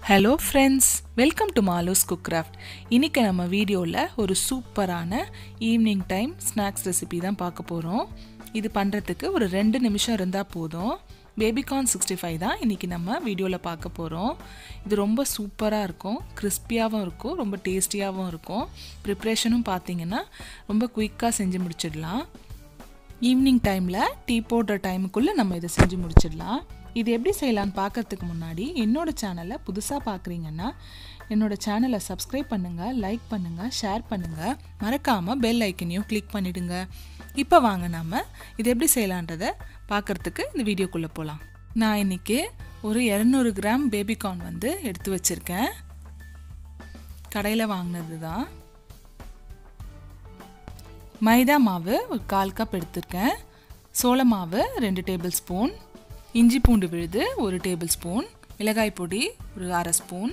hello friends welcome to Maloo's cook craft இன்றைக்கி நம்ம வீடியோவில் ஒரு சூப்பரான ஈவினிங் டைம் ஸ்நாக்ஸ் ரெசிபி தான் பார்க்க போகிறோம் இது பண்ணுறதுக்கு ஒரு ரெண்டு நிமிஷம் இருந்தால் போதும் பேபிகார்ன் சிக்ஸ்டி ஃபைவ் தான் இன்றைக்கி நம்ம வீடியோவில் பார்க்க போகிறோம் இது ரொம்ப சூப்பராக இருக்கும் கிறிஸ்பியாகவும் இருக்கும் ரொம்ப டேஸ்டியாகவும் இருக்கும் ப்ரிப்ரேஷனும் பார்த்தீங்கன்னா ரொம்ப குயிக்காக செஞ்சு முடிச்சிடலாம் ஈவினிங் டைமில் டீ போடுற டைமுக்குள்ளே நம்ம இதை செஞ்சு முடிச்சிடலாம் இது எப்படி செய்யலான்னு பார்க்கறதுக்கு முன்னாடி என்னோட சேனலை புதுசாக பார்க்குறீங்கன்னா என்னோட சேனலை சப்ஸ்கிரைப் பண்ணுங்கள் லைக் பண்ணுங்கள் ஷேர் பண்ணுங்கள் மறக்காமல் பெல் ஐக்கனையும் கிளிக் பண்ணிவிடுங்க இப்போ வாங்க நம்ம இது எப்படி செய்யலான்றதை பார்க்குறதுக்கு இந்த வீடியோக்குள்ளே போகலாம் நான் இன்றைக்கி ஒரு இரநூறு கிராம் பேபிகார்ன் வந்து எடுத்து வச்சுருக்கேன் கடையில் வாங்கினது தான் மைதா மாவு ஒரு கால் கப் எடுத்திருக்கேன் சோள மாவு ரெண்டு டேபிள் ஸ்பூன் இஞ்சி பூண்டு விழுது ஒரு டேபிள் ஸ்பூன் மிளகாய் பொடி ஒரு அரை ஸ்பூன்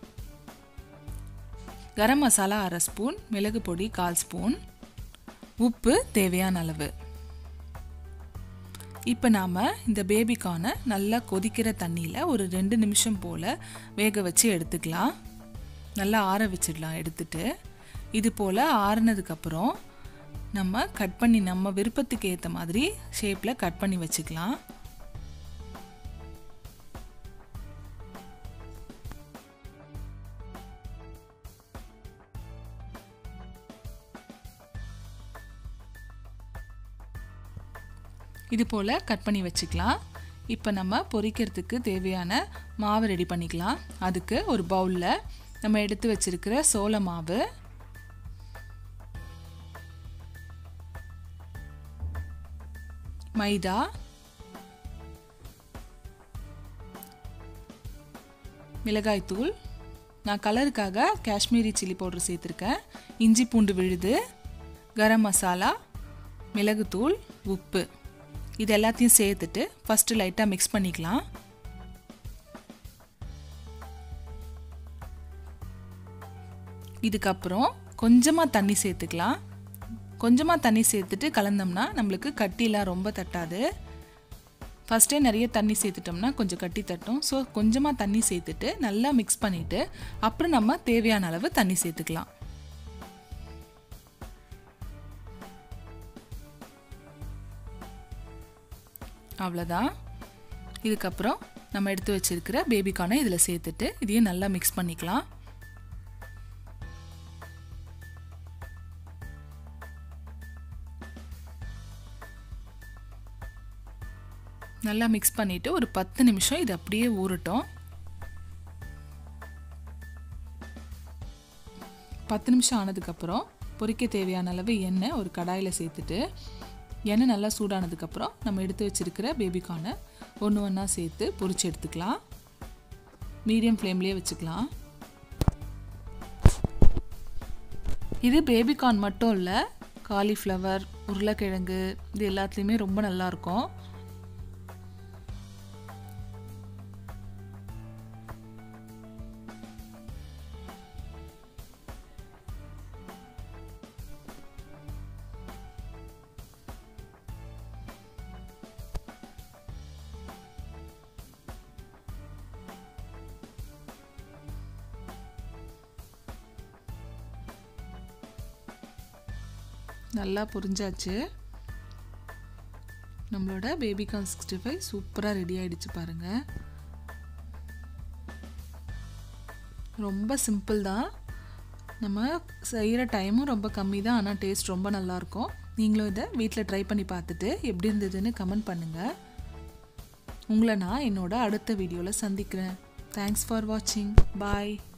கரம் மசாலா அரை ஸ்பூன் மிளகு பொடி கால் ஸ்பூன் உப்பு தேவையான அளவு இப்போ நாம் இந்த பேபிக்கான நல்லா கொதிக்கிற தண்ணியில் ஒரு ரெண்டு நிமிஷம் போல் வேக வச்சு எடுத்துக்கலாம் நல்லா ஆற வச்சிடலாம் எடுத்துட்டு இது போல் ஆறுனதுக்கப்புறம் நம்ம கட் பண்ணி நம்ம விருப்பத்துக்கு ஏற்ற மாதிரி ஷேப்பில் கட் பண்ணி வச்சுக்கலாம் இது போல் கட் பண்ணி வச்சுக்கலாம் இப்போ நம்ம பொரிக்கிறதுக்கு தேவையான மாவு ரெடி பண்ணிக்கலாம் அதுக்கு ஒரு பவுலில் நம்ம எடுத்து வச்சிருக்கிற சோள மாவு மைதா மிளகாய்த்தூள் நான் கலருக்காக காஷ்மீரி சில்லி பவுடர் சேர்த்துருக்கேன் இஞ்சி பூண்டு விழுது கரம் மசாலா மிளகுத்தூள் உப்பு இது எல்லாத்தையும் சேர்த்துட்டு ஃபஸ்ட்டு லைட்டாக மிக்ஸ் பண்ணிக்கலாம் இதுக்கப்புறம் கொஞ்சமாக தண்ணி சேர்த்துக்கலாம் கொஞ்சமாக தண்ணி சேர்த்துட்டு கலந்தோம்னா நம்மளுக்கு கட்டிலாம் ரொம்ப தட்டாது ஃபஸ்ட்டே நிறைய தண்ணி சேர்த்துட்டோம்னா கொஞ்சம் கட்டி தட்டும் ஸோ கொஞ்சமாக தண்ணி சேர்த்துட்டு நல்லா மிக்ஸ் பண்ணிவிட்டு அப்புறம் நம்ம தேவையான அளவு தண்ணி சேர்த்துக்கலாம் அவ்வளோதான் இதுக்கப்புறம் நம்ம எடுத்து வச்சிருக்கிற பேபிக்கானை இதில் சேர்த்துட்டு இதையும் நல்லா மிக்ஸ் பண்ணிக்கலாம் நல்லா மிக்ஸ் பண்ணிவிட்டு ஒரு பத்து நிமிஷம் இது அப்படியே ஊறட்டும் பத்து நிமிஷம் ஆனதுக்கப்புறம் பொரிக்க தேவையான அளவு எண்ணெய் ஒரு கடாயில் சேர்த்துட்டு எண்ணெய் நல்லா சூடானதுக்கப்புறம் நம்ம எடுத்து வச்சுருக்கிற பேபிகார்னை ஒன்று ஒன்றா சேர்த்து பொரிச்சு எடுத்துக்கலாம் மீடியம் ஃப்ளேம்லேயே வச்சுக்கலாம் இது பேபிகார்ன் மட்டும் இல்லை காலிஃப்ளவர் உருளைக்கிழங்கு இது எல்லாத்துலேயுமே ரொம்ப நல்லாயிருக்கும் நல்லா புரிஞ்சாச்சு நம்மளோட பேபிகார்ன் சிக்ஸ்டி ஃபைவ் சூப்பராக ரெடி ஆகிடுச்சு பாருங்கள் ரொம்ப சிம்பிள் தான் நம்ம செய்கிற டைமும் ரொம்ப கம்மி தான் ஆனால் டேஸ்ட் ரொம்ப நல்லாயிருக்கும் நீங்களும் இதை வீட்டில் ட்ரை பண்ணி பார்த்துட்டு எப்படி இருந்ததுன்னு கமெண்ட் பண்ணுங்கள் உங்களை நான் என்னோட அடுத்த வீடியோவில் சந்திக்கிறேன் தேங்க்ஸ் ஃபார் வாட்சிங் பாய்